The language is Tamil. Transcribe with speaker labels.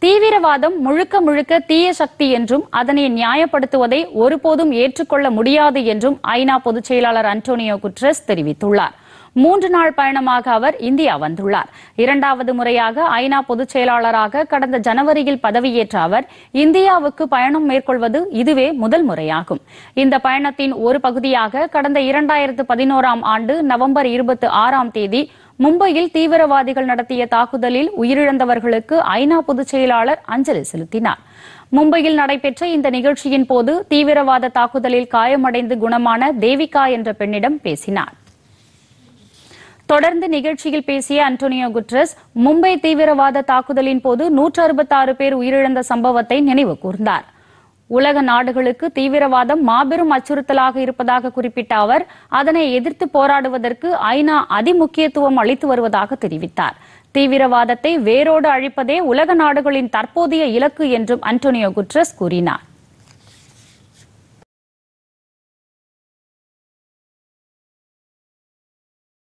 Speaker 1: தீவிரவாதம் முழுக்க முழுக்க தீய சக்தி என்றும் அதனை நியாயப்படுத்துவதை ஒருபோதும் ஏற்றுக்கொள்ள முடியாது என்றும் ஐநா பொதுச் செயலாளர் அன்டோனியோ குட்ரஸ் தெரிவித்துள்ளார் மூன்று நாள் பயணமாக அவர் இந்தியா வந்துள்ளார் இரண்டாவது முறையாக ஐநா பொதுச் செயலாளராக கடந்த ஜனவரியில் பதவியேற்ற அவர் இந்தியாவுக்கு பயணம் மேற்கொள்வது இதுவே முதல் முறையாகும் இந்த பயணத்தின் ஒரு பகுதியாக கடந்த இரண்டாயிரத்து பதினோராம் ஆண்டு நவம்பர் இருபத்தி ஆறாம் தேதி மும்பையில் தீவிரவாதிகள் நடத்திய தாக்குதலில் உயிரிழந்தவர்களுக்கு ஐநா பொதுச் செயலாளர் அஞ்சலி செலுத்தினார் மும்பையில் நடைபெற்ற இந்த நிகழ்ச்சியின் போது தீவிரவாத தாக்குதலில் காயமடைந்து குணமான தேவிகா என்ற பெண்ணிடம் பேசினார் தொடர்ந்து நிகழ்ச்சியில் பேசிய அன்டோனியோ குட்ரஸ் மும்பை தீவிரவாத தாக்குதலின் போது நூற்று அறுபத்தாறு பேர் உயிரிழந்த சம்பவத்தை நினைவு கூர்ந்தார் உலக நாடுகளுக்கு தீவிரவாதம் மாபெரும் அச்சுறுத்தலாக இருப்பதாக குறிப்பிட்ட அவர் அதனை எதிர்த்து போராடுவதற்கு ஐநா அதிமுக்கியத்துவம் அளித்து வருவதாக தெரிவித்தார் தீவிரவாதத்தை வேரோடு அழிப்பதே உலக நாடுகளின் தற்போதைய இலக்கு என்றும் அன்டோனியோ குட்ரஸ் கூறினார்